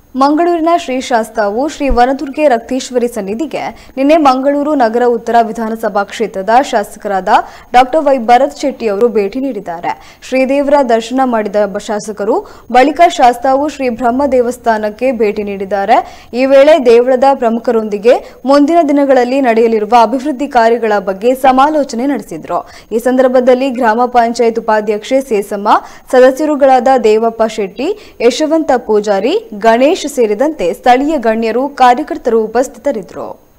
ಮಂಗಳೂರಿನ ಶ್ರೀ ಶಾಸ್ತಾವು ಶ್ರೀ ವನದುರ್ಗೆ ರಕ್ತೇಶ್ವರಿ ಸನ್ನಿಧಿಗೆ ನಿನ್ನೆ ಮಂಗಳೂರು ನಗರ ಉತ್ತರ ವಿಧಾನಸಭಾ ಕ್ಷೇತ್ರದ ಶಾಸಕರಾದ ಡಾಕ್ಟರ್ ವೈ ಭರತ್ ಶೆಟ್ಟಿ ಅವರು ಭೇಟಿ ನೀಡಿದ್ದಾರೆ ಶ್ರೀದೇವರ ದರ್ಶನ ಮಾಡಿದ ಬ- ಶಾಸಕರು ಬಳಿಕ ಶಾಸ್ತಾವು ಶ್ರೀ ಬ್ರಹ್ಮ ದೇವಸ್ಥಾನಕ್ಕೆ ಭೇಟಿ ನೀಡಿದ್ದಾರೆ ಈ ವೇಳೆ ದೇವಳದ ಪ್ರಮುಖರೊಂದಿಗೆ ಮುಂದಿನ ದಿನಗಳಲ್ಲಿ ನಡೆಯಲಿರುವ ಅಭಿವೃದ್ಧಿ ಕಾರ್ಯಗಳ ಬಗ್ಗೆ ಸಮಾಲೋಚನೆ ನಡೆಸಿದ್ರು ಈ ಸಂದರ್ಭದಲ್ಲಿ ಗ್ರಾಮ ಪಂಚಾಯತ್ ಉಪಾಧ್ಯಕ್ಷೆ ಸೇಸಮ್ಮ ಸದಸ್ಯರುಗಳಾದ ದೇವಪ್ಪ ಶೆಟ್ಟಿ ಯಶವಂತ ಪೂಜಾರಿ ಗಣೇಶ್ ಸೇರಿದಂತೆ ಸ್ಥಳೀಯ ಗಣ್ಯರು ಕಾರ್ಯಕರ್ತರು ಉಪಸ್ಥಿತರಿದ್ದರು